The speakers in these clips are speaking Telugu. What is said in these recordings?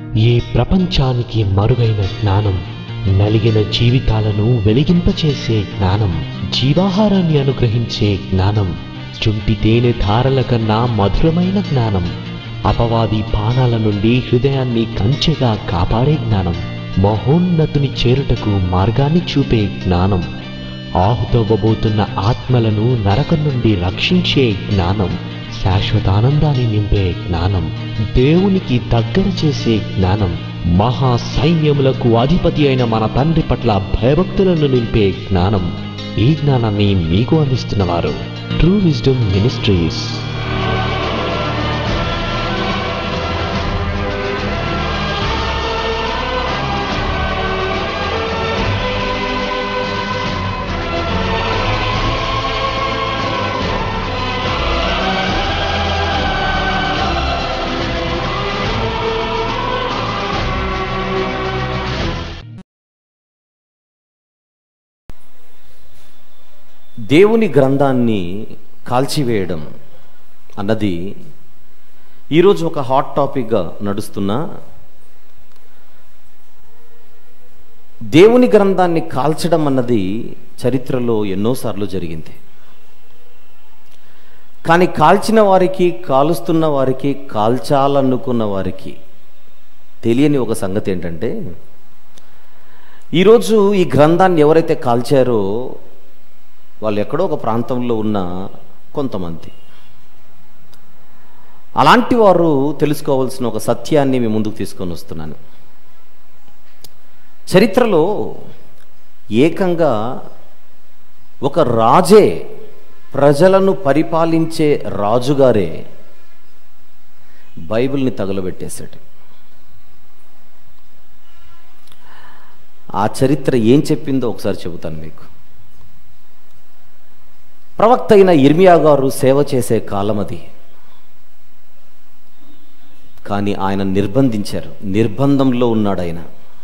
ఈ ప్రపంచానికి మరుగైన జ్ఞానం నలిగిన జీవితాలను వెలిగింపచేసే జ్ఞానం జీవాహారాన్ని అనుగ్రహించే జ్ఞానం చుంటి తేనె ధారల కన్నా మధురమైన జ్ఞానం అపవాది పానాల నుండి హృదయాన్ని కంచెగా కాపాడే జ్ఞానం మహోన్నతుని చేరుటకు మార్గాన్ని చూపే జ్ఞానం ఆహుతవ్వబోతున్న ఆత్మలను నరకం నుండి రక్షించే జ్ఞానం శాశ్వతానందాన్ని నింపే జ్ఞానం దేవునికి దగ్గర చేసే జ్ఞానం మహా సైన్యములకు అధిపతి అయిన మన తండ్రి పట్ల భయభక్తులను నింపే జ్ఞానం ఈ జ్ఞానాన్ని మీకు అందిస్తున్నవారు ట్రూ విజ్డమ్ మినిస్ట్రీస్ దేవుని గ్రంథాన్ని కాల్చివేయడం అన్నది ఈరోజు ఒక హాట్ టాపిక్గా నడుస్తున్న దేవుని గ్రంథాన్ని కాల్చడం అన్నది చరిత్రలో ఎన్నోసార్లు జరిగింది కానీ కాల్చిన వారికి కాలుస్తున్న వారికి కాల్చాలనుకున్న వారికి తెలియని ఒక సంగతి ఏంటంటే ఈరోజు ఈ గ్రంథాన్ని ఎవరైతే కాల్చారో వాళ్ళు ఎక్కడో ఒక ప్రాంతంలో ఉన్న కొంతమంది అలాంటి వారు తెలుసుకోవాల్సిన ఒక సత్యాన్ని మీ ముందుకు తీసుకొని వస్తున్నాను చరిత్రలో ఏకంగా ఒక రాజే ప్రజలను పరిపాలించే రాజుగారే బైబిల్ని తగలబెట్టేశాడు ఆ చరిత్ర ఏం చెప్పిందో ఒకసారి చెబుతాను మీకు ప్రవక్త అయిన ఇర్మియా గారు సేవ చేసే కాలం అది కానీ ఆయన నిర్బంధించారు నిర్బంధంలో ఉన్నాడు ఆయన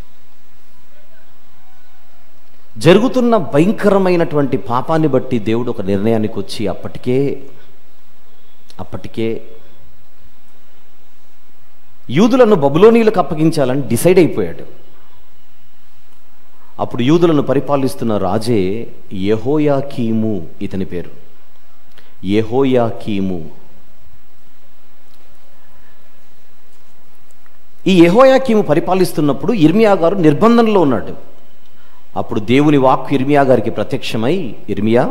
జరుగుతున్న భయంకరమైనటువంటి పాపాన్ని బట్టి దేవుడు ఒక నిర్ణయానికి వచ్చి అప్పటికే అప్పటికే యూదులను బబులోనీలకు అప్పగించాలని డిసైడ్ అయిపోయాడు అప్పుడు యూదులను పరిపాలిస్తున్న రాజే యెహోయాకీము ఇతని పేరు యెహోయాకీము ఈ యెహోయాకీము పరిపాలిస్తున్నప్పుడు ఇర్మియా గారు నిర్బంధంలో ఉన్నాడు అప్పుడు దేవుని వాక్కు ఇర్మియా గారికి ప్రత్యక్షమై ఇర్మియా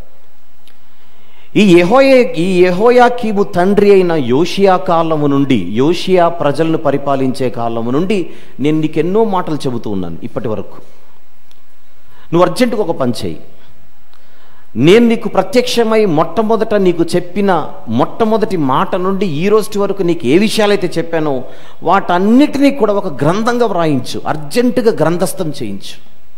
ఈ యెహోయే ఈ యెహోయాకీము తండ్రి అయిన యోషియా కాలము నుండి యోషియా ప్రజలను పరిపాలించే కాలము నుండి నేను నీకెన్నో మాటలు చెబుతూ ఉన్నాను ఇప్పటి వరకు నువ్వు అర్జెంటుగా ఒక పని చేయి నేను నీకు ప్రత్యక్షమై మొట్టమొదట నీకు చెప్పిన మొట్టమొదటి మాట నుండి ఈ రోజు వరకు నీకు ఏ విషయాలైతే చెప్పానో వాటన్నిటినీ కూడా ఒక గ్రంథంగా వ్రాయించు అర్జెంటుగా గ్రంథస్థం చేయించు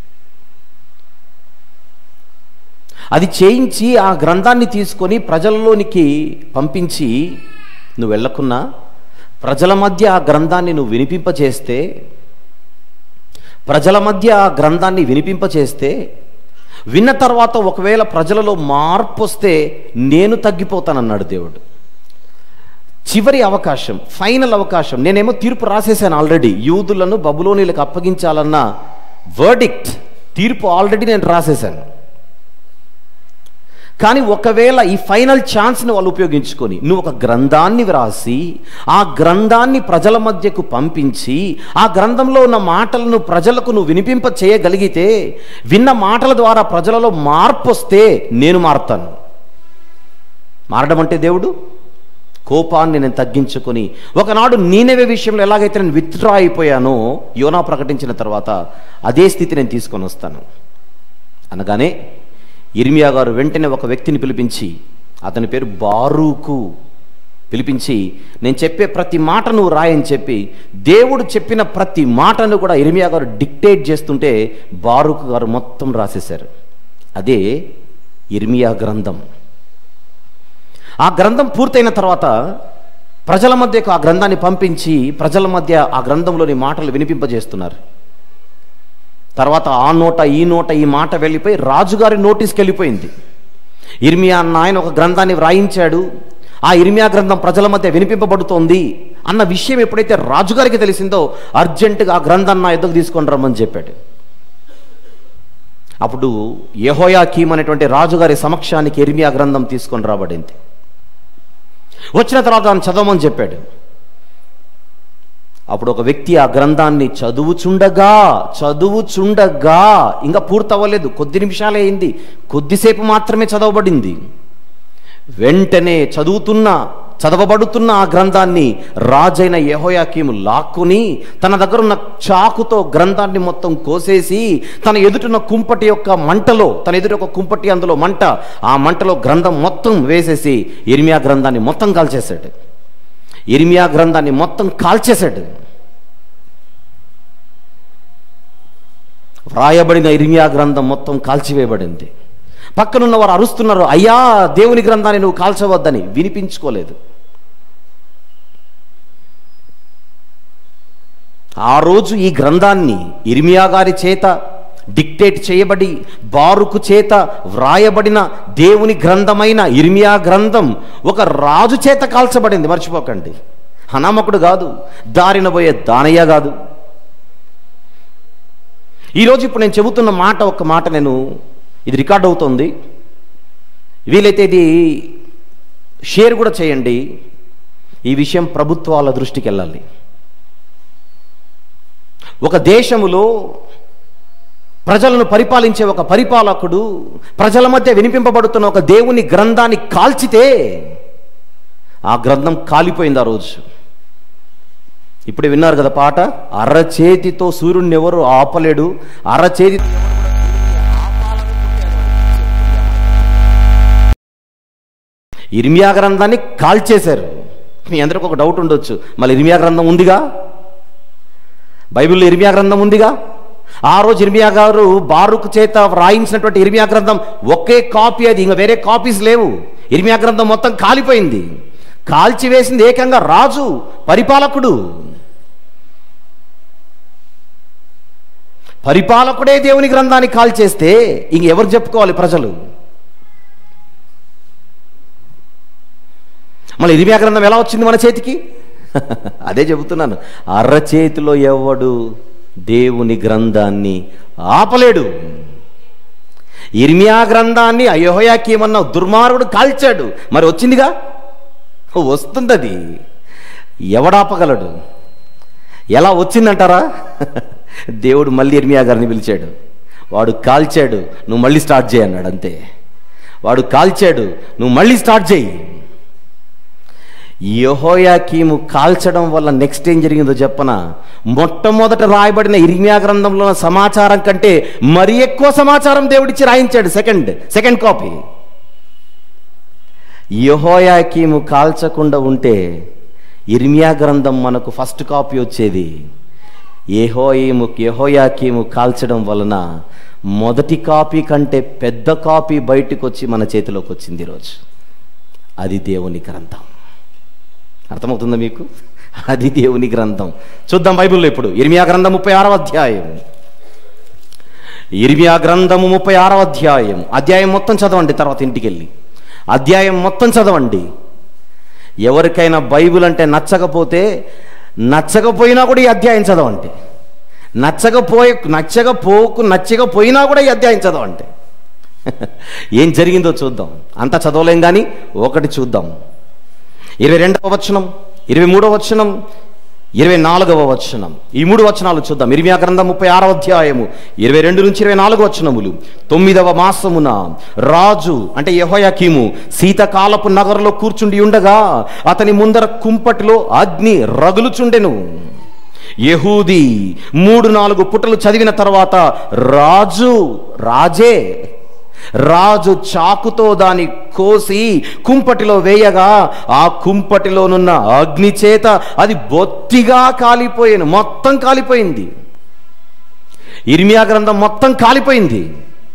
అది చేయించి ఆ గ్రంథాన్ని తీసుకొని ప్రజల్లోనికి పంపించి నువ్వు వెళ్ళకున్నా ప్రజల మధ్య ఆ గ్రంథాన్ని నువ్వు వినిపింపచేస్తే ప్రజల మధ్య ఆ గ్రంథాన్ని వినిపింపచేస్తే విన్న తర్వాత ఒకవేళ ప్రజలలో మార్పు వస్తే నేను తగ్గిపోతానన్నాడు దేవుడు చివరి అవకాశం ఫైనల్ అవకాశం నేనేమో తీర్పు రాసేసాను ఆల్రెడీ యూదులను బబులోనీలకు అప్పగించాలన్న వర్డిక్ట్ తీర్పు ఆల్రెడీ నేను రాసేశాను కానీ ఒకవేళ ఈ ఫైనల్ ఛాన్స్ని వాళ్ళు ఉపయోగించుకొని నువ్వు ఒక గ్రంథాన్ని వ్రాసి ఆ గ్రంథాన్ని ప్రజల మధ్యకు పంపించి ఆ గ్రంథంలో ఉన్న మాటలను ప్రజలకు నువ్వు వినిపింప చేయగలిగితే విన్న మాటల ద్వారా ప్రజలలో మార్పు వస్తే నేను మారుతాను మారడం అంటే దేవుడు కోపాన్ని నేను తగ్గించుకొని ఒకనాడు నేనేవే విషయంలో ఎలాగైతే నేను విత్డ్రా అయిపోయానో యోనా ప్రకటించిన తర్వాత అదే స్థితి నేను తీసుకొని వస్తాను అనగానే ఇర్మియా గారు వెంటనే ఒక వ్యక్తిని పిలిపించి అతని పేరు బారూకు పిలిపించి నేను చెప్పే ప్రతి మాట నువ్వు రాయని చెప్పి దేవుడు చెప్పిన ప్రతి మాటను కూడా ఇర్మియా గారు డిక్టేట్ చేస్తుంటే బారూకు గారు మొత్తం రాసేశారు అదే ఇర్మియా గ్రంథం ఆ గ్రంథం పూర్తయిన తర్వాత ప్రజల మధ్యకు ఆ గ్రంథాన్ని పంపించి ప్రజల మధ్య ఆ గ్రంథంలోని మాటలు వినిపింపజేస్తున్నారు తర్వాత ఆ నోట ఈ నోట ఈ మాట వెళ్ళిపోయి రాజుగారి నోటీస్కి వెళ్ళిపోయింది ఇర్మియా అన్న ఆయన ఒక గ్రంథాన్ని వ్రాయించాడు ఆ ఇర్మియా గ్రంథం ప్రజల మధ్య వినిపింపబడుతోంది అన్న విషయం ఎప్పుడైతే రాజుగారికి తెలిసిందో అర్జెంటుగా ఆ గ్రంథాన్ని నా ఎద్దకు తీసుకొని రమ్మని చెప్పాడు అప్పుడు యెహోయాకీం అనేటువంటి రాజుగారి సమక్షానికి ఎర్మియా గ్రంథం తీసుకొని రాబడింది వచ్చిన తర్వాత దాన్ని చదవమని చెప్పాడు అప్పుడు ఒక వ్యక్తి ఆ గ్రంథాన్ని చదువుచుండగా చదువుచుండగా ఇంకా పూర్తవ్వలేదు కొద్ది నిమిషాలే అయింది కొద్దిసేపు మాత్రమే చదవబడింది వెంటనే చదువుతున్న చదవబడుతున్న ఆ గ్రంథాన్ని రాజైన యెహోయాకీము లాక్కుని తన దగ్గర ఉన్న చాకుతో గ్రంథాన్ని మొత్తం కోసేసి తన ఎదుటిన కుంపటి యొక్క మంటలో తన ఎదుటి ఒక కుంపటి అందులో మంట ఆ మంటలో గ్రంథం మొత్తం వేసేసి ఇర్మియా గ్రంథాన్ని మొత్తం కాల్చేశాడు ఇర్మియా గ్రంథాన్ని మొత్తం కాల్చేశాడు వ్రాయబడిన ఇర్మియా గ్రంథం మొత్తం కాల్చివేయబడింది పక్కనున్న వారు అరుస్తున్నారు అయ్యా దేవుని గ్రంథాన్ని నువ్వు కాల్చవద్దని వినిపించుకోలేదు ఆ రోజు ఈ గ్రంథాన్ని ఇర్మియా గారి చేత డిక్టేట్ చేయబడి బారుకు చేత వ్రాయబడిన దేవుని గ్రంథమైన ఇర్మియా గ్రంథం ఒక రాజు చేత కాల్చబడింది మర్చిపోకండి అనామకుడు కాదు దారిన పోయే దానయ్య కాదు ఈరోజు ఇప్పుడు నేను చెబుతున్న మాట ఒక మాట నేను ఇది రికార్డ్ అవుతుంది వీలైతే ఇది షేర్ కూడా చేయండి ఈ విషయం ప్రభుత్వాల దృష్టికి వెళ్ళాలి ఒక దేశములో ప్రజలను పరిపాలించే ఒక పరిపాలకుడు ప్రజల మధ్య వినిపింపబడుతున్న ఒక దేవుని గ్రంథాన్ని కాల్చితే ఆ గ్రంథం కాలిపోయింది ఆ రోజు ఇప్పుడే విన్నారు కదా పాట అరచేతితో సూర్యుడిని ఎవరు ఆపలేడు అరచేతి ఇర్మియా గ్రంథాన్ని కాల్చేశారు మీ అందరికి ఒక డౌట్ ఉండొచ్చు మళ్ళీ ఇర్మియా గ్రంథం ఉందిగా బైబిల్లో ఇర్మియా గ్రంథం ఉందిగా ఆ రోజు ఇర్మియా గారు బారుకు చేత వ్రాయించినటువంటి ఇర్మియా గ్రంథం ఒకే కాపీ అది ఇంకా వేరే కాపీస్ లేవు ఇర్మియా గ్రంథం మొత్తం కాలిపోయింది కాల్చివేసింది ఏకంగా రాజు పరిపాలకుడు పరిపాలకుడే దేవుని గ్రంథాన్ని కాల్చేస్తే ఇంక ఎవరు చెప్పుకోవాలి ప్రజలు మళ్ళీ ఇరిమియా గ్రంథం ఎలా వచ్చింది మన చేతికి అదే చెబుతున్నాను అరచేతిలో ఎవడు దేవుని గ్రంథాన్ని ఆపలేడు ఇర్మియా గ్రంథాన్ని అయోహయాకేమన్నా దుర్మార్గుడు కాల్చాడు మరి వచ్చిందిగా వస్తుంది అది ఎవడాపగలడు ఎలా వచ్చిందంటారా దేవుడు మళ్ళీ ఇర్మియా గారిని పిలిచాడు వాడు కాల్చాడు నువ్వు మళ్ళీ స్టార్ట్ చేయి అన్నాడు అంతే వాడు కాల్చాడు నువ్వు మళ్ళీ స్టార్ట్ చేయి యహోయాకీము కాల్చడం వల్ల నెక్స్ట్ ఏం జరిగిందో చెప్పన మొట్టమొదట రాయబడిన ఇర్మియా గ్రంథంలో ఉన్న సమాచారం కంటే మరి ఎక్కువ సమాచారం దేవుడిచ్చి రాయించాడు సెకండ్ సెకండ్ కాపీ యహోయాకీము కాల్చకుండా ఉంటే ఇర్మియా గ్రంథం మనకు ఫస్ట్ కాపీ వచ్చేది ఏహోయిము యహోయాకీము కాల్చడం వలన మొదటి కాపీ కంటే పెద్ద కాపీ బయటకు వచ్చి మన చేతిలోకి వచ్చింది ఈరోజు అది దేవుని గ్రంథం అర్థమవుతుందా మీకు అది దేవుని గ్రంథం చూద్దాం బైబిల్లో ఇప్పుడు ఇర్మియా గ్రంథం ముప్పై ఆరవ అధ్యాయం ఇర్మియా గ్రంథము ముప్పై ఆరవ అధ్యాయం అధ్యాయం మొత్తం చదవండి తర్వాత ఇంటికి వెళ్ళి అధ్యాయం మొత్తం చదవండి ఎవరికైనా బైబిల్ అంటే నచ్చకపోతే నచ్చకపోయినా కూడా ఈ అధ్యాయం చదవండి నచ్చకపోయే నచ్చకపోకు నచ్చకపోయినా కూడా ఈ అధ్యాయం చదవండి ఏం జరిగిందో చూద్దాం అంతా చదవలేం కానీ ఒకటి చూద్దాం ఇరవై రెండవ వచనం ఇరవై మూడవ వచనం ఇరవై నాలుగవ వచనం ఈ మూడు వచనాలు చూద్దాం ఇరిమియా గ్రంథం ముప్పై ఆరవ అధ్యాయము ఇరవై రెండు నుంచి ఇరవై నాలుగు వచనములు తొమ్మిదవ మాసమున రాజు అంటే యహోయాకీము శీతకాలపు నగరులో కూర్చుండి ఉండగా అతని ముందర కుంపటిలో అగ్ని రగులుచుండెను యహూది మూడు నాలుగు పుటలు చదివిన తర్వాత రాజు రాజే రాజు చాకుతో దాని కోసి కుంపటిలో వేయగా ఆ కుంపటిలోనున్న అగ్ని చేత అది బొత్తిగా కాలిపోయాను మొత్తం కాలిపోయింది ఇర్మియా గ్రంథం మొత్తం కాలిపోయింది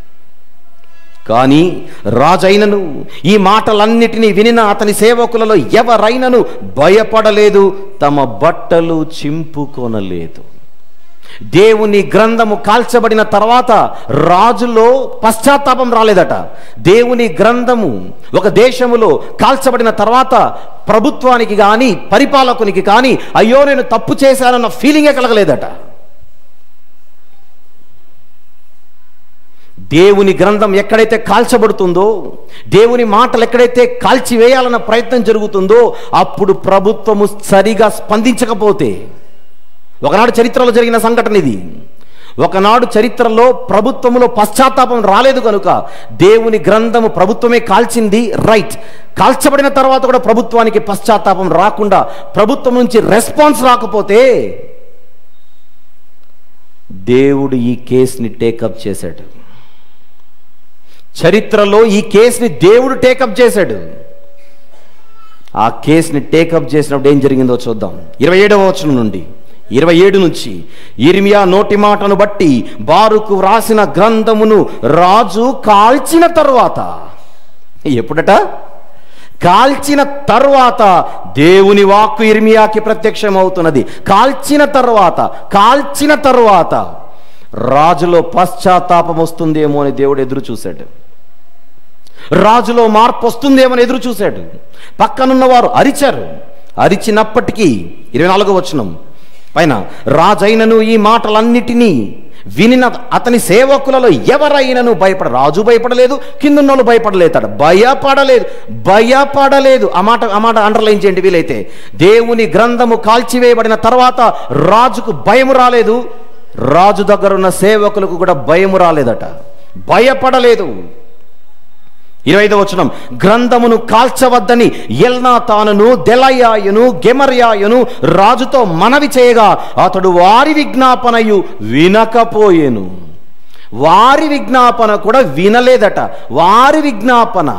కానీ రాజైనను ఈ మాటలన్నిటినీ వినిన అతని సేవకులలో ఎవరైనను భయపడలేదు తమ బట్టలు చింపుకొనలేదు దేవుని గ్రంథము కాల్చబడిన తర్వాత రాజులో పశ్చాత్తాపం రాలేదట దేవుని గ్రంథము ఒక దేశములో కాల్చబడిన తర్వాత ప్రభుత్వానికి కానీ పరిపాలకునికి కానీ అయ్యో నేను తప్పు చేశానన్న ఫీలింగే కలగలేదట దేవుని గ్రంథం ఎక్కడైతే కాల్చబడుతుందో దేవుని మాటలు ఎక్కడైతే కాల్చివేయాలన్న ప్రయత్నం జరుగుతుందో అప్పుడు ప్రభుత్వము సరిగా స్పందించకపోతే ఒకనాడు చరిత్రలో జరిగిన సంఘటన ఇది ఒకనాడు చరిత్రలో ప్రభుత్వములో పశ్చాత్తాపం రాలేదు కనుక దేవుని గ్రంథము ప్రభుత్వమే కాల్చింది రైట్ కాల్చబడిన తర్వాత కూడా ప్రభుత్వానికి పశ్చాత్తాపం రాకుండా ప్రభుత్వం నుంచి రెస్పాన్స్ రాకపోతే దేవుడు ఈ కేసుని టేకప్ చేశాడు చరిత్రలో ఈ కేసుని దేవుడు టేకప్ చేశాడు ఆ కేసుని టేకప్ చేసినప్పుడు ఏం జరిగిందో చూద్దాం ఇరవై ఏడవ వచనం నుండి ఇరవై ఏడు నుంచి ఇర్మియా నోటి మాటను బట్టి బారుకు వ్రాసిన గ్రంథమును రాజు కాల్చిన తరువాత ఎప్పుడట కాల్చిన తర్వాత దేవుని వాక్కు ఇర్మియాకి ప్రత్యక్షమవుతున్నది కాల్చిన తర్వాత కాల్చిన తర్వాత రాజులో పశ్చాత్తాపం వస్తుందేమో అని దేవుడు ఎదురు చూశాడు రాజులో మార్పు వస్తుందేమని ఎదురు చూశాడు పక్కనున్న వారు అరిచారు అరిచినప్పటికీ ఇరవై నాలుగో వచనం పైన రాజైనను ఈ మాటలన్నిటినీ వినిన అతని సేవకులలో ఎవరైనను భయపడ రాజు భయపడలేదు కిందున్నోళ్ళు భయపడలేతాడు భయపడలేదు భయపడలేదు ఆ మాట ఆ మాట అండర్లైన్ చేయండి వీలైతే దేవుని గ్రంథము కాల్చివేయబడిన తర్వాత రాజుకు భయము రాలేదు రాజు దగ్గరున్న సేవకులకు కూడా భయము రాలేదట భయపడలేదు ఇరవై ఐదవ వచనం గ్రంథమును కాల్చవద్దని ఎల్నా తానును దెలయాయును గెమర్యాయును రాజుతో మనవి చేయగా అతడు వారి విజ్ఞాపనయు వినకపోయేను వారి విజ్ఞాపన కూడా వినలేదట వారి విజ్ఞాపన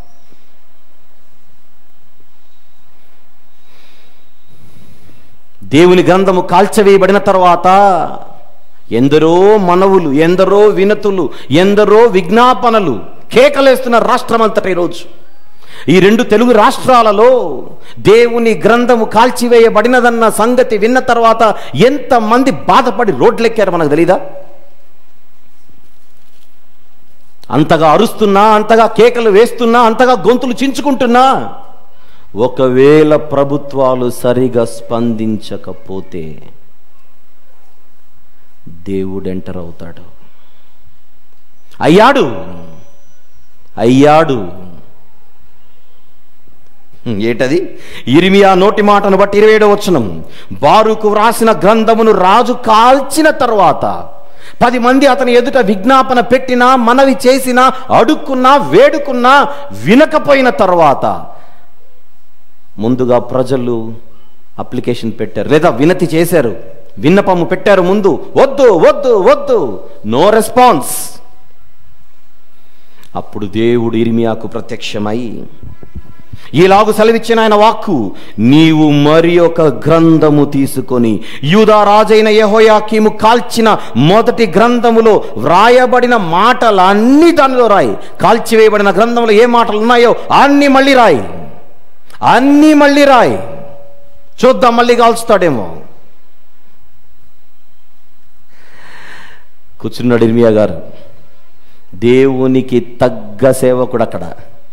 దేవుని గ్రంథము కాల్చవేయబడిన తర్వాత ఎందరో మనవులు ఎందరో వినతులు ఎందరో విజ్ఞాపనలు కేకలేస్తున్న రాష్ట్రమంతట ఈరోజు ఈ రెండు తెలుగు రాష్ట్రాలలో దేవుని గ్రంథము కాల్చివేయబడినదన్న సంగతి విన్న తర్వాత ఎంతమంది బాధపడి రోడ్లెక్కారు మనకు తెలీదా అంతగా అరుస్తున్నా అంతగా కేకలు వేస్తున్నా అంతగా గొంతులు చించుకుంటున్నా ఒకవేళ ప్రభుత్వాలు సరిగా స్పందించకపోతే దేవుడు ఎంటర్ అవుతాడు అయ్యాడు అయ్యాడు హ్మ్, ఏటది ఇరిమియా నోటి మాటను బట్టి ఇరవై ఏడవ వచనం బారుకు వ్రాసిన గ్రంథమును రాజు కాల్చిన తర్వాత పది మంది అతని ఎదుట విజ్ఞాపన పెట్టినా మనవి చేసినా అడుక్కున్నా వేడుకున్నా వినకపోయిన తర్వాత ముందుగా ప్రజలు అప్లికేషన్ పెట్టారు లేదా వినతి చేశారు విన్నపము పెట్టారు ముందు వద్దు వద్దు వద్దు నో రెస్పాన్స్ అప్పుడు దేవుడు ఇర్మియాకు ప్రత్యక్షమై ఈలాగు సెలవిచ్చిన ఆయన వాక్కు నీవు మరి ఒక గ్రంథము తీసుకొని యూదా రాజైన యెహోయాకీము కాల్చిన మొదటి గ్రంథములో వ్రాయబడిన మాటలన్నీ దానిలో రాయి కాల్చివేయబడిన గ్రంథంలో ఏ మాటలు ఉన్నాయో అన్ని మళ్ళీ రాయి అన్నీ మళ్ళీ రాయి చూద్దాం మళ్ళీ కాల్చుతాడేమో కూర్చున్నాడు ఇర్మియా గారు దేవునికి తగ్గ సేవకుడు అక్కడ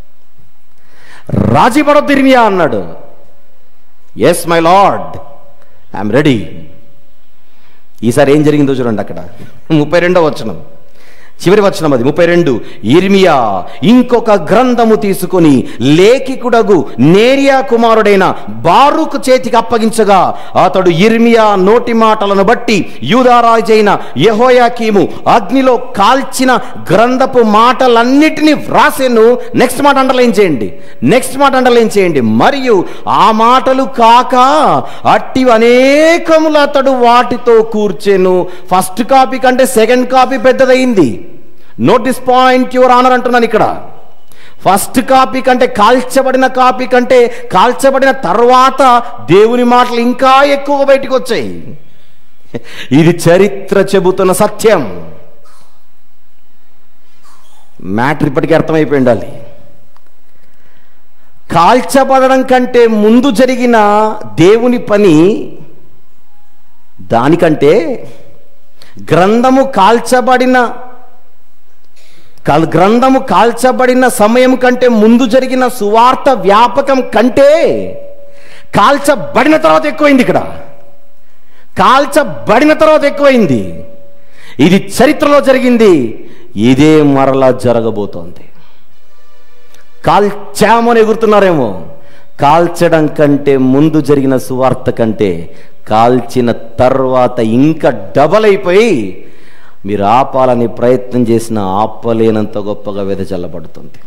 రాజీ పడొద్దు ఇర్మియా అన్నాడు yes my lord I'm ready ఈసారి ఏం జరిగిందో చూడండి అక్కడ ముప్పై రెండో వచనం చివరి వచనం అది ముప్పై రెండు ఇర్మియా ఇంకొక గ్రంథము తీసుకొని లేఖికుడగు నేరియా కుమారుడైన బారుకు చేతికి అప్పగించగా అతడు ఇర్మియా నోటి మాటలను బట్టి యూదారాజైన యెహోయాకీము అగ్నిలో కాల్చిన గ్రంథపు మాటలన్నిటినీ వ్రాసెను నెక్స్ట్ మాట అండర్లైన్ చేయండి నెక్స్ట్ మాట అండర్లైన్ చేయండి మరియు ఆ మాటలు కాక అట్టి అనేకములు అతడు వాటితో కూర్చెను ఫస్ట్ కాపీ కంటే సెకండ్ కాపీ పెద్దదయింది నోటీస్ పాయింట్ యువర్ ఆనర్ అంటున్నాను ఇక్కడ ఫస్ట్ కాపీ కంటే కాల్చబడిన కాపీ కంటే కాల్చబడిన తర్వాత దేవుని మాటలు ఇంకా ఎక్కువ బయటికి వచ్చాయి ఇది చరిత్ర చెబుతున్న సత్యం మ్యాటర్ ఇప్పటికీ అర్థమైపోయి ఉండాలి కాల్చబడడం కంటే ముందు జరిగిన దేవుని పని దానికంటే గ్రంథము కాల్చబడిన కాల్- గ్రంథము కాల్చబడిన సమయం కంటే ముందు జరిగిన సువార్త వ్యాపకం కంటే కాల్చబడిన తర్వాత ఎక్కువైంది ఇక్కడ కాల్చబడిన తర్వాత ఎక్కువైంది ఇది చరిత్రలో జరిగింది ఇదే మరలా జరగబోతోంది కాల్చామని ఎగురుతున్నారేమో కాల్చడం కంటే ముందు జరిగిన సువార్త కంటే కాల్చిన తర్వాత ఇంకా డబల్ అయిపోయి మీరు ఆపాలని ప్రయత్నం చేసిన ఆపలేనంత గొప్పగా వెదజల్లబడుతుంది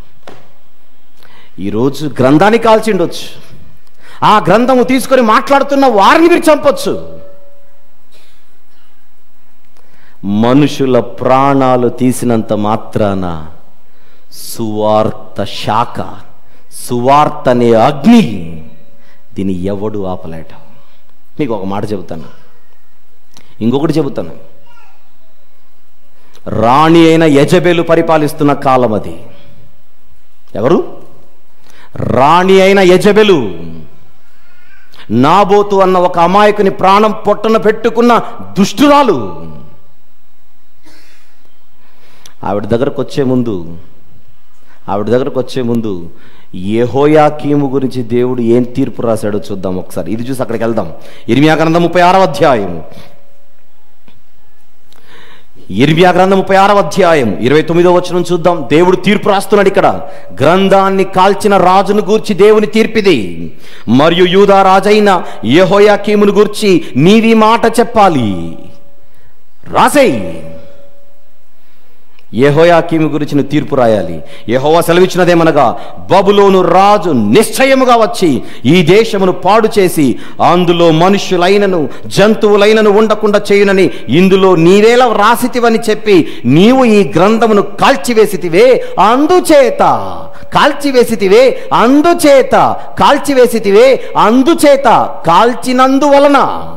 ఈరోజు గ్రంథాన్ని కాల్చిండొచ్చు ఆ గ్రంథము తీసుకొని మాట్లాడుతున్న వారిని మీరు చంపొచ్చు మనుషుల ప్రాణాలు తీసినంత మాత్రాన సువార్త శాఖ సువార్త అనే అగ్ని దీన్ని ఎవడు ఆపలేట మీకు ఒక మాట చెబుతాను ఇంకొకటి చెబుతాను రాణి అయిన యజబేలు పరిపాలిస్తున్న కాలం అది ఎవరు రాణి అయిన యజబెలు నాబోతు అన్న ఒక అమాయకుని ప్రాణం పొట్టన పెట్టుకున్న దుష్టురాలు ఆవిడ దగ్గరకు వచ్చే ముందు ఆవిడ దగ్గరకు వచ్చే ముందు యెహోయాకీము గురించి దేవుడు ఏం తీర్పు రాశాడో చూద్దాం ఒకసారి ఇది చూసి అక్కడికి వెళ్దాం ఇర్మియా గ్రంథం ముప్పై ఆరవ అధ్యాయం ఇర్మియా గ్రంథం ముప్పై ఆరవ అధ్యాయం ఇరవై తొమ్మిదో వచనం చూద్దాం దేవుడు తీర్పు రాస్తున్నాడు ఇక్కడ గ్రంథాన్ని కాల్చిన రాజును గూర్చి దేవుని తీర్పిది మరియు యూదా రాజైన యెహోయాకీమును గూర్చి నీవి మాట చెప్పాలి రాసేయి యెహోయాకీము గురించి నువ్వు తీర్పు రాయాలి యెహోవా సెలవిచ్చినదేమనగా బబులోను రాజు నిశ్చయముగా వచ్చి ఈ దేశమును పాడు చేసి అందులో మనుష్యులైనను జంతువులైనను ఉండకుండా చేయునని ఇందులో నీవేలా వ్రాసితివని చెప్పి నీవు ఈ గ్రంథమును కాల్చివేసితివే అందుచేత కాల్చివేసితివే అందుచేత కాల్చివేసితివే అందుచేత కాల్చినందువలన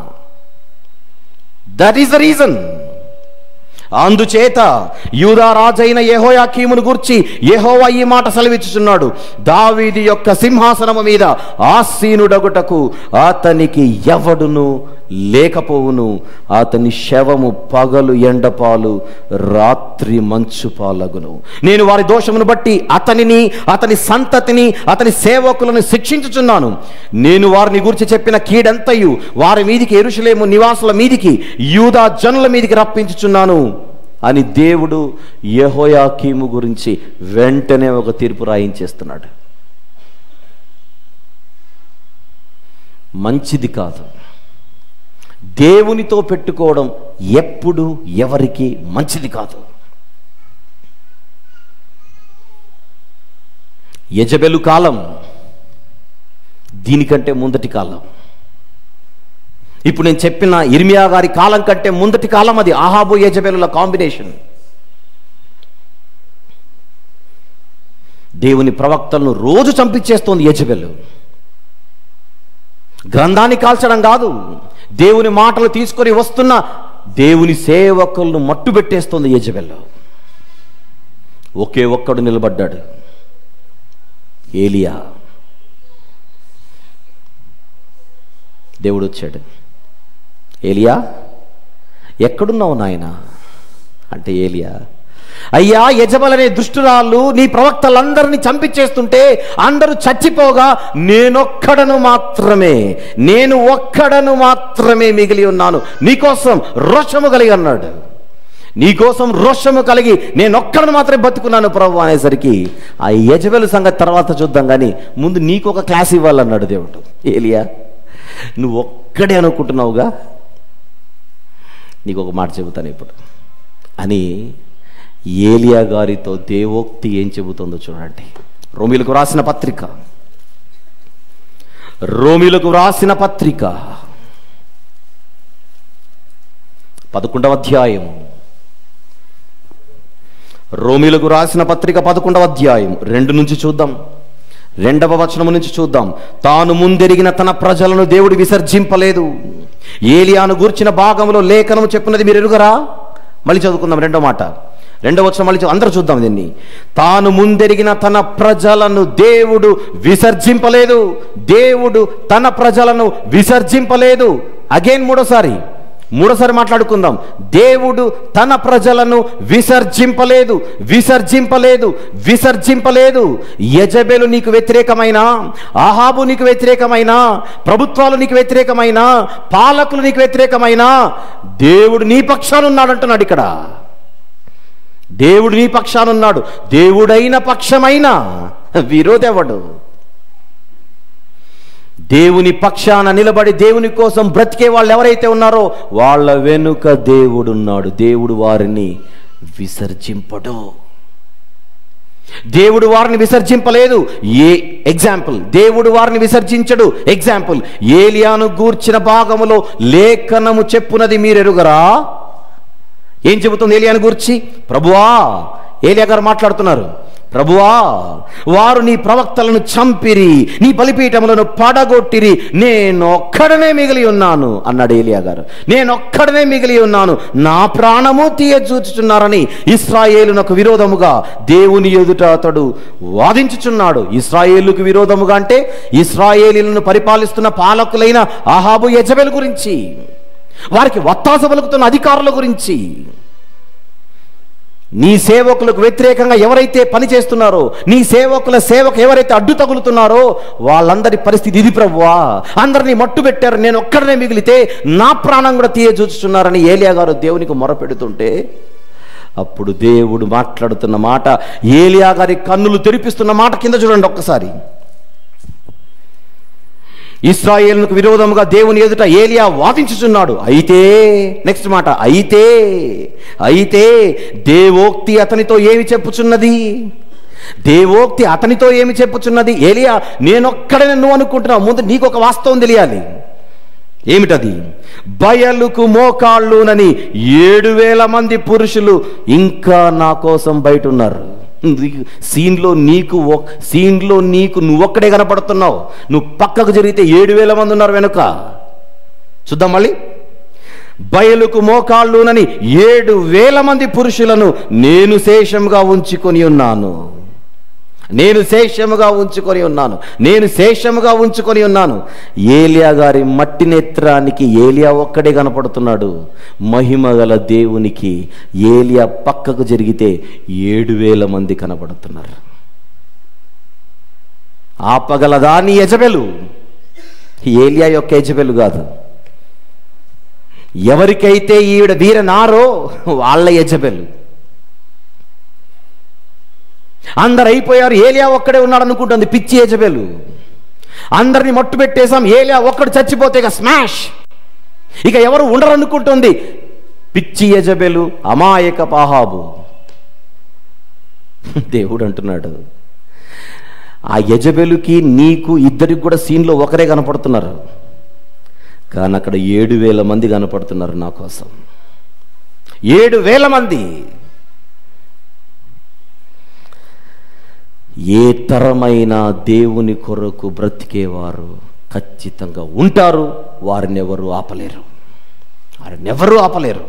దట్ ఈస్ ద రీజన్ అందుచేత యూదా రాజైన యెహోయాకీమును గూర్చి యెహోవా ఈ మాట సెలవిచ్చుచున్నాడు దావీది యొక్క సింహాసనము మీద ఆసీనుడగుటకు అతనికి ఎవడును లేకపోవును అతని శవము పగలు ఎండపాలు రాత్రి మంచు పాలగును నేను వారి దోషమును బట్టి అతనిని అతని సంతతిని అతని సేవకులను శిక్షించుచున్నాను నేను వారిని గురించి చెప్పిన కీడంతయు వారి మీదికి ఎరుషలేము నివాసుల మీదికి యూదా జనుల మీదికి రప్పించుచున్నాను అని దేవుడు యెహోయాకీము గురించి వెంటనే ఒక తీర్పు రాయించేస్తున్నాడు మంచిది కాదు దేవునితో పెట్టుకోవడం ఎప్పుడు ఎవరికి మంచిది కాదు యజబెలు కాలం దీనికంటే ముందటి కాలం ఇప్పుడు నేను చెప్పిన ఇర్మియా గారి కాలం కంటే ముందటి కాలం అది ఆహాబు యజబెలుల కాంబినేషన్ దేవుని ప్రవక్తలను రోజు చంపించేస్తోంది యజబెలు గ్రంథాన్ని కాల్చడం కాదు దేవుని మాటలు తీసుకొని వస్తున్న దేవుని సేవకులను మట్టు పెట్టేస్తుంది యజబెల్లో ఒకే ఒక్కడు నిలబడ్డాడు ఏలియా దేవుడు వచ్చాడు ఏలియా ఎక్కడున్నావు నాయన అంటే ఏలియా అయ్యా యజబలనే దుష్టురాళ్ళు నీ ప్రవక్తలందరినీ చంపించేస్తుంటే అందరూ చచ్చిపోగా నేనొక్కడను మాత్రమే నేను ఒక్కడను మాత్రమే మిగిలి ఉన్నాను నీకోసం రోషము కలిగి అన్నాడు నీకోసం రోషము కలిగి నేనొక్కడను మాత్రమే బతుకున్నాను ప్రభు అనేసరికి ఆ యజబెలు సంగతి తర్వాత చూద్దాం కానీ ముందు నీకు ఒక క్లాస్ ఇవ్వాలన్నాడు దేవుడు ఏలియా నువ్వు ఒక్కడే అనుకుంటున్నావుగా నీకు ఒక మాట చెబుతాను ఇప్పుడు అని ఏలియా గారితో దేవోక్తి ఏం చెబుతుందో చూడండి రోమిలకు రాసిన పత్రిక రోమిలకు రాసిన పత్రిక పదకొండవ అధ్యాయం రోమిలకు రాసిన పత్రిక పదకొండవ అధ్యాయం రెండు నుంచి చూద్దాం రెండవ వచనము నుంచి చూద్దాం తాను ముందెరిగిన తన ప్రజలను దేవుడు విసర్జింపలేదు ఏలియాను గూర్చిన భాగంలో లేఖనము చెప్పినది మీరు ఎరుగరా మళ్ళీ చదువుకుందాం రెండో మాట రెండవ వచనం మళ్ళీ చూ- అందరూ చూద్దాం దీన్ని తాను ముందెరిగిన తన ప్రజలను దేవుడు విసర్జింపలేదు దేవుడు తన ప్రజలను విసర్జింపలేదు అగైన్ మూడోసారి మూడోసారి మాట్లాడుకుందాం దేవుడు తన ప్రజలను విసర్జింపలేదు విసర్జింపలేదు విసర్జింపలేదు యజబెలు నీకు వ్యతిరేకమైన ఆహాబు నీకు వ్యతిరేకమైన ప్రభుత్వాలు నీకు వ్యతిరేకమైన పాలకులు నీకు వ్యతిరేకమైన దేవుడు నీ పక్షాన ఉన్నాడంటున్నాడు ఇక్కడ దేవుడు నీ పక్షాన ఉన్నాడు దేవుడైన పక్షమైన విరోధెవడు దేవుని పక్షాన నిలబడి దేవుని కోసం బ్రతికే వాళ్ళు ఎవరైతే ఉన్నారో వాళ్ళ వెనుక దేవుడు ఉన్నాడు దేవుడు వారిని విసర్జింపడు దేవుడు వారిని విసర్జింపలేదు ఏ ఎగ్జాంపుల్ దేవుడు వారిని విసర్జించడు ఎగ్జాంపుల్ ఏలియాను గూర్చిన భాగములో లేఖనము చెప్పునది మీరెరుగరా ఏం చెబుతుంది ఏలియాను గూర్చి ప్రభువా ఏలియా గారు మాట్లాడుతున్నారు ప్రభువా వారు నీ ప్రవక్తలను చంపిరి నీ బలిపీఠములను పడగొట్టిరి నేనొక్కడనే మిగిలి ఉన్నాను అన్నాడు ఏలియా గారు నేనొక్కడనే మిగిలి ఉన్నాను నా ప్రాణము తీయచూచుచున్నారని ఇస్రాయేలునకు విరోధముగా దేవుని ఎదుట అతడు వాదించుచున్నాడు ఇస్రాయేలుకు విరోధముగా అంటే ఇస్రాయేలీలను పరిపాలిస్తున్న పాలకులైన ఆహాబు యజబెల్ గురించి వారికి వత్తాస పలుకుతున్న అధికారుల గురించి నీ సేవకులకు వ్యతిరేకంగా ఎవరైతే పని చేస్తున్నారో నీ సేవకుల సేవకు ఎవరైతే అడ్డు తగులుతున్నారో వాళ్ళందరి పరిస్థితి ఇది ప్రభువా అందరినీ మట్టు పెట్టారు నేను ఒక్కడనే మిగిలితే నా ప్రాణం కూడా తీయచూచుచున్నారని ఏలియా గారు దేవునికి మొరపెడుతుంటే అప్పుడు దేవుడు మాట్లాడుతున్న మాట ఏలియా గారి కన్నులు తెరిపిస్తున్న మాట కింద చూడండి ఒక్కసారి ఇస్రాయేలుకు విరోధముగా దేవుని ఎదుట ఏలియా వాదించుచున్నాడు అయితే నెక్స్ట్ మాట అయితే అయితే దేవోక్తి అతనితో ఏమి చెప్పుచున్నది దేవోక్తి అతనితో ఏమి చెప్పుచున్నది ఏలియా నేనొక్కడనే నువ్వు అనుకుంటున్నావు ముందు నీకు ఒక వాస్తవం తెలియాలి ఏమిటది బయలుకు మోకాళ్ళునని ఏడు వేల మంది పురుషులు ఇంకా నా కోసం బయట ఉన్నారు సీన్లో నీకు ఒక్- సీన్లో నీకు నువ్వొక్కడే కనపడుతున్నావు నువ్వు పక్కకు జరిగితే ఏడు వేల మంది ఉన్నారు వెనుక చూద్దాం మళ్ళీ బయలుకు మోకాళ్ళునని ఏడు వేల మంది పురుషులను నేను శేషంగా ఉంచుకొని ఉన్నాను నేను శేషముగా ఉంచుకొని ఉన్నాను నేను శేషముగా ఉంచుకొని ఉన్నాను ఏలియా గారి మట్టి నేత్రానికి ఏలియా ఒక్కడే కనపడుతున్నాడు మహిమ గల దేవునికి ఏలియా పక్కకు జరిగితే ఏడు వేల మంది కనపడుతున్నారు ఆపగలదా నీ యజబెలు ఏలియా యొక్క యజబెలు కాదు ఎవరికైతే ఈవిడ వీరనారో వాళ్ళ యజబెలు అందరు అయిపోయారు ఏలియా ఒక్కడే ఉన్నాడు అనుకుంటుంది పిచ్చి యజబెలు అందరిని మట్టు పెట్టేశాం ఏలియా ఒక్కడు చచ్చిపోతే ఇక స్మాష్ ఇక ఎవరు ఉండరు అనుకుంటుంది పిచ్చి యజబెలు అమాయక పాహాబు దేవుడు అంటున్నాడు ఆ యజబెలుకి నీకు ఇద్దరికి కూడా సీన్లో ఒకరే కనపడుతున్నారు కానీ అక్కడ ఏడు వేల మంది కనపడుతున్నారు నా కోసం ఏడు వేల మంది ఏ తరమైన దేవుని కొరకు బ్రతికేవారు ఖచ్చితంగా ఉంటారు వారిని ఎవరు ఆపలేరు వారిని ఎవరు ఆపలేరు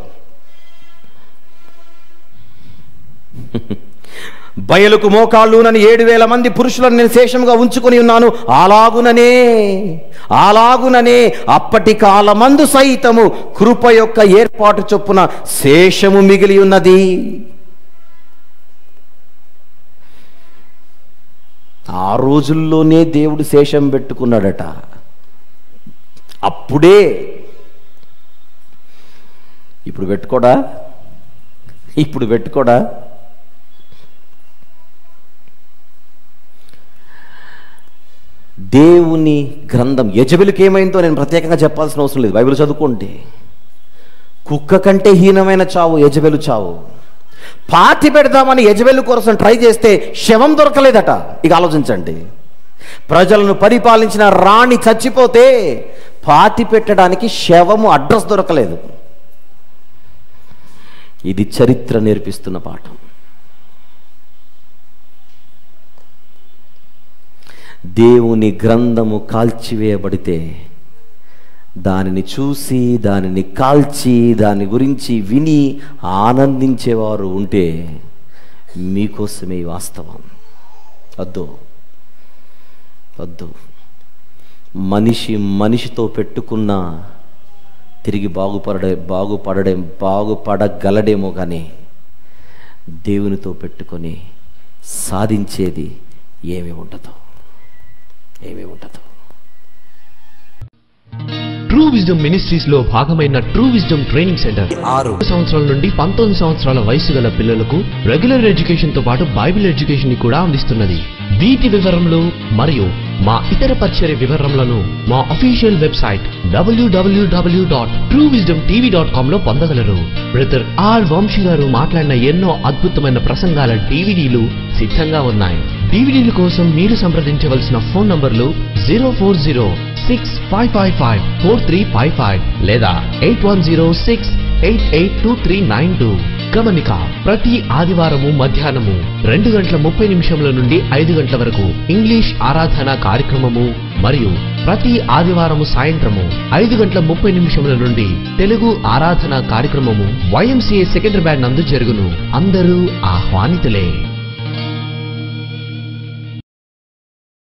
బయలుకు మోకాళ్ళునని ఏడు వేల మంది పురుషులను నేను శేషంగా ఉంచుకొని ఉన్నాను అలాగుననే అలాగుననే అప్పటి కాలమందు సైతము కృప యొక్క ఏర్పాటు చొప్పున శేషము మిగిలి ఉన్నది ఆ రోజుల్లోనే దేవుడు శేషం పెట్టుకున్నాడట అప్పుడే ఇప్పుడు పెట్టుకోడా ఇప్పుడు పెట్టుకోడా దేవుని గ్రంథం యజబెలుకి ఏమైందో నేను ప్రత్యేకంగా చెప్పాల్సిన అవసరం లేదు బైబిల్ చదువుకోండి కుక్క కంటే హీనమైన చావు యజబెలు చావు పాతి పెడదామని యజబెలు కోసం ట్రై చేస్తే శవం దొరకలేదట ఇక ఆలోచించండి ప్రజలను పరిపాలించిన రాణి చచ్చిపోతే పాతి పెట్టడానికి శవము అడ్రస్ దొరకలేదు ఇది చరిత్ర నేర్పిస్తున్న పాఠం దేవుని గ్రంథము కాల్చివేయబడితే దానిని చూసి దానిని కాల్చి దాని గురించి విని ఆనందించేవారు ఉంటే మీకోసమే ఈ వాస్తవం వద్దు వద్దు మనిషి మనిషితో పెట్టుకున్న తిరిగి బాగుపడడే బాగుపడడే బాగుపడగలడేమో కానీ దేవునితో పెట్టుకొని సాధించేది ఏమీ ఉండదు ఏమీ ఉండదు ట్రూ విజ్డమ్ మినిస్ట్రీస్ లో భాగమైన ట్రూ విజ్డమ్ ట్రైనింగ్ సెంటర్ ఆరు సంవత్సరాల నుండి పంతొమ్మిది సంవత్సరాల వయసు గల పిల్లలకు రెగ్యులర్ ఎడ్యుకేషన్ తో పాటు బైబిల్ ఎడ్యుకేషన్ ని కూడా అందిస్తున్నది వీటి వివరములు మరియు మా ఇతర పరిచర్య వివరములను మా అఫీషియల్ వెబ్సైట్ డబ్ల్యూడబ్ల్యూడబ్ల్యూ dot true wisdom TV dot com లో పొందగలరు బ్రదర్ ఆర్ వంశీ గారు మాట్లాడిన ఎన్నో అద్భుతమైన ప్రసంగాల డివిడీలు సిద్ధంగా ఉన్నాయి డివిడీల కోసం మీరు సంప్రదించవలసిన ఫోన్ నంబర్లు zero four zero six five five five four three five five లేదా eight one zero six eight eight two three nine two గమనిక ప్రతి ఆదివారము మధ్యాహ్నము రెండు గంటల ముప్పై నిమిషముల నుండి ఐదు గంటల వరకు ఇంగ్లీష్ ఆరాధన కార్యక్రమము మరియు ప్రతి ఆదివారము సాయంత్రము ఐదు గంటల ముప్పై నిమిషముల నుండి తెలుగు ఆరాధన కార్యక్రమము వైఎంసీఏ సెకండరీ బ్యాండ్ నందు జరుగును అందరూ ఆహ్వానితులే